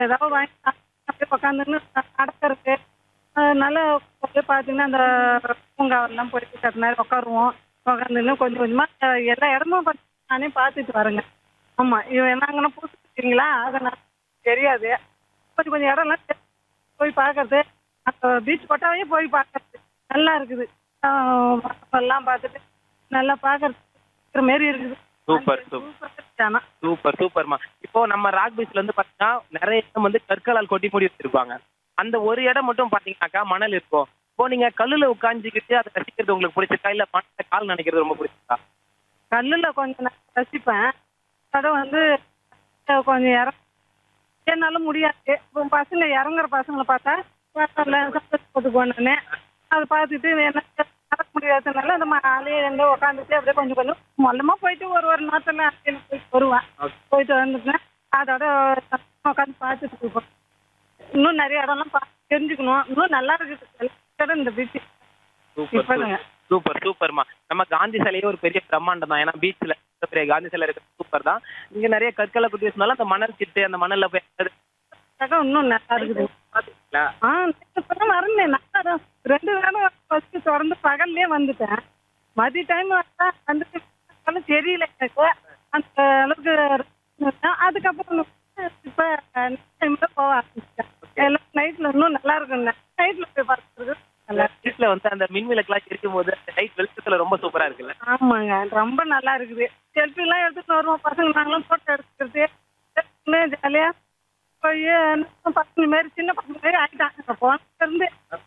ஏதாவது வாங்கி சாப்பிட்டு அப்படியே உட்காந்துன்னு நடக்கிறது அதனால அப்படியே பார்த்தீங்கன்னா அந்த பூங்காவெல்லாம் போயிட்டு சத்த நேரம் உட்காருவோம் உட்காந்துன்னு கொஞ்சம் கொஞ்சமாக எல்லா இடமும் பார்த்து நானே பார்த்துட்டு வரேங்க ஆமாம் இவன் என்னங்கன்னா புதுசு இருக்கீங்களா அதனால தெரியாது கொஞ்சம் கொஞ்சம் இடம்லாம் தெ- போய் பார்க்கறது அந்த பீச் கொட்டாவே போய் பார்க்கறது நல்லா இருக்குது ஆஹ் எல்லாம் பார்த்துட்டு நல்லா பார்க்கறது மாரி இருக்குது சூப்பர் சூப்பர் சூப்பர் ஆனால் சூப்பர் சூப்பர்மா இப்போ நம்ம ராக் பீச்ல வந்து பாத்தீங்கன்னா நிறைய இடம் வந்து கற்களால் கொட்டி மூடி வச்சிருப்பாங்க அந்த ஒரு இடம் மட்டும் பாத்தீங்கன்னாக்கா மணல் இருக்கும் இப்போ நீங்க கல்லுல உட்காந்துக்கிட்டு அதை ரசிக்கிறது உங்களுக்கு பிடிச்சிருக்கா இல்ல மணல கால் நினைக்கிறது ரொம்ப பிடிச்சிருக்கா கல்லில் கொஞ்சம் நான் ரசிப்பேன் அதை வந்து அஹ் கொஞ்சம் இற என்னால முடியாது இப்போ பசங்க இறங்குற பசங்களை பார்த்தா பரவாயில்ல சந்தோஷப்பட்டு போனேன்னு அதை பார்த்துட்டு என்ன நடக்க முடியாததுனால அந்த மாலையே எங்கே உட்காந்துட்டு அப்படியே கொஞ்சம் கொஞ்சம் மொல்லமாக போயிட்டு ஒரு ஒரு நேரத்தில் போயிட்டு வருவேன் போயிட்டு வந்துட்டேன் அதோட உட்காந்து பார்த்துட்டு இருப்போம் இன்னும் நிறைய இடம்லாம் பார்த்து தெரிஞ்சுக்கணும் இன்னும் நல்லா இருக்குது எல்லா இடம் இந்த பீச் சூப்பர் இப்பதாங்க. சூப்பர் சூப்பர்மா நம்ம காந்தி சிலையே ஒரு பெரிய பிரம்மாண்டம் தான் ஏன்னா பீச்ல பெரிய காந்தி சிலை இருக்கு சூப்பர் தான் இங்க நிறைய கற்களை குத்தி வச்சனால அந்த மணல் சிட்டு அந்த மணல்ல போய் இடம் இன்னும் நல்லா இருக்குது பாத்தீங்களா ஆ இப்பதான் வரேன் நல்லா தான் ரெண்டு நேரம் ஃபர்ஸ்ட் தொடர்ந்து பகல்லே வந்துட்டேன் மதிய டைம் வந்தா வந்துட்டு இருந்தாலும் தெரியல எனக்கு அந்த அளவுக்கு இருந்தேன். அதுக்கப்புறம் இப்ப டைம்ல போக ஆரம்பிச்சிட்டேன் எல்லாம் நைட்ல இன்னும் நல்லா இருக்கும் நைட்ல போய் பார்க்கறது நல்லா இருக்கு. பீச்ல வந்து அந்த மின் விளக்குலாம் இருக்கும் போது அந்த லைட் வெளிச்சத்துல ரொம்ப சூப்பரா இருக்குல்ல ஆமாங்க ரொம்ப நல்லா இருக்குது செல்ஃபி எல்லாம் எடுத்துட்டு வருவோம் பசங்க நாங்களும் போட்டோ எடுத்துக்கிறது ஜாலியா போய் பசங்க மாரி சின்ன பசங்க மாரி ஆயிட்டாங்க போனதுல இருந்து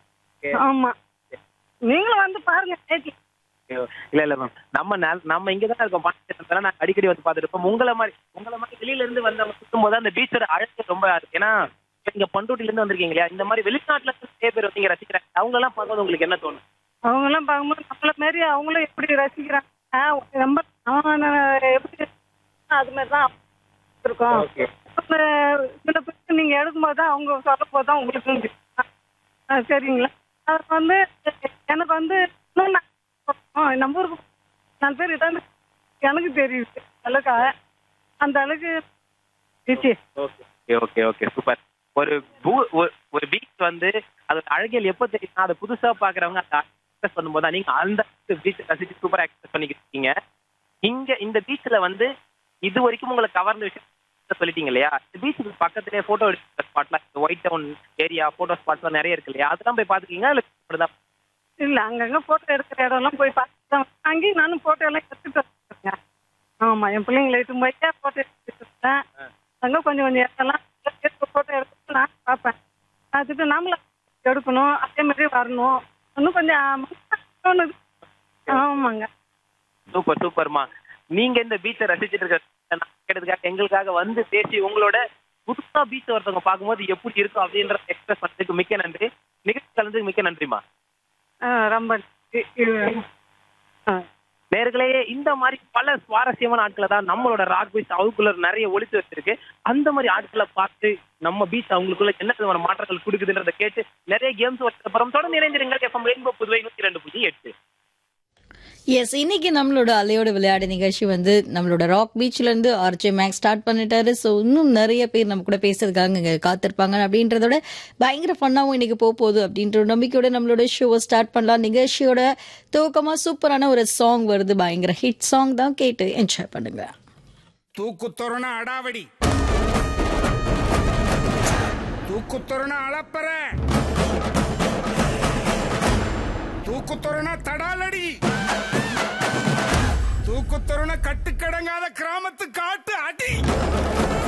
ஆமா நீங்களும் வந்து பாருங்க நைட்ல இல்ல இல்ல மேம் நம்ம நா- நம்ம இங்க தான் இருக்கோம் பாண்டிச்சேரி நாங்க அடிக்கடி வந்து பாத்துட்டு இருப்போம் உங்களை மாதிரி உங்களை மாதிரி வெளியில இருந்து வந்தவங்க சுத்தும் போது அந்த பீச்சோட அழகு ரொம்ப இருக்கு ஏன்னா இங்க பண்ருட்டில இருந்து வந்திருக்கீங்க இல்லையா இந்த மாதிரி வெளிநாட்டுல இருந்து நிறைய பேர் வந்து இங்க ரசிக்கிறாங்க அவங்க எல்லாம் பார்க்கும்போது உங்களுக்கு என்ன தோணும் அவங்க எல்லாம் பார்க்கும்போது நம்மள மாரி அவங்களும் எப்படி ரசிக்கிறாங்க ஆ, ரொம்ப அவன் எப்படி அது மாதிரி தான் இருக்கும் Okay. அப்புறம் சில பேருக்கு நீங்க எடுக்கும்போது தான் அவங்க சொல்லும் போது தான் உங்களுக்கு தெரியும். ஆ, சரிங்களா அது வந்து எனக்கு வந்து இன்னும் நான் ஆ, நம்ம ஊருக்கு நாலு பேர் இதான் எனக்கு தெரியுது அளவுக்கு அந்த அளவுக்கு இருந்துச்சு. ஓகே ஓகே ஓகே சூப்பர் ஒரு பூ- ஒரு- ஒரு பீச் வந்து அதோட அழகியல் எப்போ தெரியும்னா அதை புதுசா பாக்குறவங்க அதை எக்ஸ்பிரஸ் பண்ணும்போது தான் நீங்க அந்த பீச் ரசிச்சு சூப்பரா எக்ஸ்பிரஸ் பண்ணிக்கிட்டு இருக்கீங்க இங்க இந்த பீச்ல வந்து இது வரைக்கும் உங்களை கவர்ந்த விஷயம் சொல்லிட்டீங்க இல்லையா இந்த பீச்சுக்கு பக்கத்துலேயே போட்டோ எடுக்கிற ஸ்பாட்லாம் ஒயிட் டவுன் ஏரியா போட்டோ ஸ்பாட்ஸ்லாம் நிறைய இருக்கு இல்லையா அதெல்லாம் போய் பாத்துக்கீங்க இல்ல இப்படிதான் இல்ல அங்கங்க போட்டோ எடுக்கிற இடம்லாம் போய் பார்த்தேன் அங்கேயும் நானும் போட்டோ எல்லாம் எடுத்துட்டு இருக்கேன் ஆமா என் பிள்ளைங்களை இட்டு போயிட்டா போட்டோ எடுத்துட்டு இருக்கேன் அங்க கொஞ்சம் கொஞ்சம் இடம்லாம் போட்டோ எடுத்து நான் பார்ப்பேன் பார்த்துட்டு நாமளும் எடுக்கணும் அதே மாதிரி வரணும் இன்னும் கொஞ்சம் தோணுது ஆமாங்க சூப்பர் சூப்பர்மா நீங்க இந்த பீச்சை ரசிச்சிட்டு இருக்க கேட்டதுக்காக எங்களுக்காக வந்து பேசி உங்களோட புதுசா பீச் ஒருத்தவங்க பார்க்கும்போது எப்படி இருக்கும் அப்படின்ற எக்ஸ்பிரஸ் பண்ணதுக்கு மிக்க நன்றி நிகழ்ச்சி கலந்துக்கு மிக்க நன்றிமா ஆ, ரொம்ப இ- இ- ஆ நேர்களே இந்த மாதிரி பல சுவாரஸ்யமான ஆட்களை தான் நம்மளோட ராக் பீச் அவங்களுக்குள்ள நிறைய ஒளிச்சு வச்சிருக்கு அந்த மாதிரி ஆட்களை பார்த்து நம்ம பீச் அவங்களுக்குள்ள என்ன விதமான மாற்றங்கள் கொடுக்குதுன்றத கேட்டு நிறைய கேம்ஸ் அப்புறம் தொடர்ந்து இணைந்திருங்கள் எஃப்எம் ரெயின்போ புதுவை நூத்தி ரெண்டு புள்ளி எட்டு எஸ் இன்னைக்கு நம்மளோட அலையோட விளையாடு நிகழ்ச்சி வந்து நம்மளோட ராக் பீச்ல இருந்து ஆர்ஜே மேக்ஸ் ஸ்டார்ட் பண்ணிட்டாரு ஸோ இன்னும் நிறைய பேர் நம்ம கூட பேசுறதுக்காக இங்க காத்திருப்பாங்க அப்படின்றதோட பயங்கர ஃபன்னாகவும் இன்னைக்கு போக போகுது அப்படின்ற ஒரு நம்பிக்கையோட நம்மளோட ஷோவை ஸ்டார்ட் பண்ணலாம் நிகழ்ச்சியோட துவக்கமா சூப்பரான ஒரு சாங் வருது பயங்கர ஹிட் சாங் தான் கேட்டு என்ஜாய் பண்ணுங்க தூக்குத்தொருண அடாவடி தூக்குத்தொருண அளப்பற தூக்குத்தொருண தடாலடி தூக்குத்தொருண கட்டுக்கடங்காத கிராமத்து காட்டு அடி